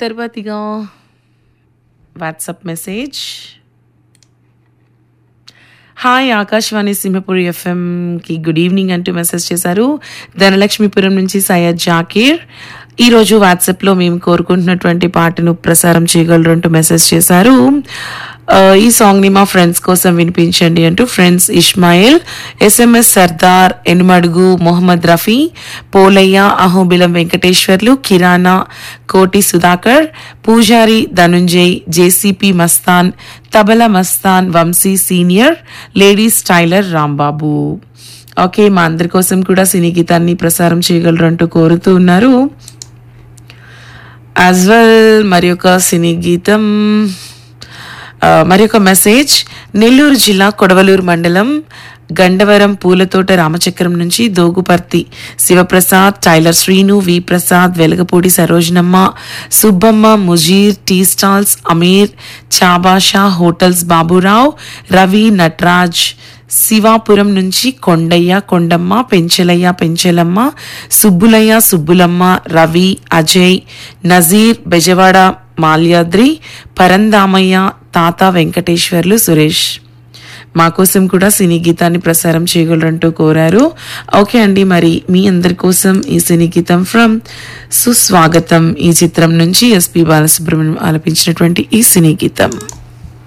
తర్వాతిగా WhatsApp message hi Akashvani Simhapuri ఎఫ్ఎంకి good evening అంటూ message చేశారు ధనలక్ష్మీపురం నుంచి సయ్యద్ జాకీర్ ఈరోజు వాట్సాప్లో మేము కోరుకుంటున్నటువంటి పాటను ప్రసారం చేయగలరు అంటూ మెసేజ్ చేశారు ఆ, ఈ సాంగ్ని మా ఫ్రెండ్స్ కోసం వినిపించండి అంటూ ఫ్రెండ్స్ ఇస్మాయిల్ ఎస్ఎంఎస్ సర్దార్ ఎనుమడుగు మొహమ్మద్ రఫీ పోలయ్య అహోబిలం వెంకటేశ్వర్లు కిరాణా కోటి సుధాకర్ పూజారి ధనుంజయ్ జేసీపీ మస్తాన్ తబల Mastan Vamsi senior ladies tailor Rambabu okay మా అందరి కోసం కూడా సినీ గీతాన్ని ప్రసారం చేయగలరు అంటూ కోరుతూ ఉన్నారు యాజ్ వెల్ మరి ఒక సినీ గీతం ఆ, మరి ఒక మెసేజ్ నెల్లూరు జిల్లా కొడవలూరు మండలం గండవరం పూలతోట రామచక్రం నుంచి Doguparthi Sivaprasad tailor Srinu V Prasad Velagapudi Sarojanamma Subbamma Mujeer tea stalls Ameer Chabasha hotels Baburao Ravi Nataraj Sivapuram నుంచి కొండయ్య కొండమ్మ పెంచలయ్య పెంచలమ్మ సుబ్బులయ్య సుబ్బులమ్మ రవి అజయ్ నజీర్ బెజవాడ మాల్యాద్రి పరందామయ్య తాత వెంకటేశ్వర్లు సురేష్ మా కోసం కూడా సినీ గీతాన్ని ప్రసారం చేయగలరంటూ కోరారు ఓకే అండి మరి మీ అందరి కోసం ఈ సినీ గీతం ఫ్రమ్ సుస్వాగతం ఈ చిత్రం నుంచి ఎస్పి బాలసుబ్రహ్మణ్యం ఆలపించినటువంటి ఈ సినీ గీతం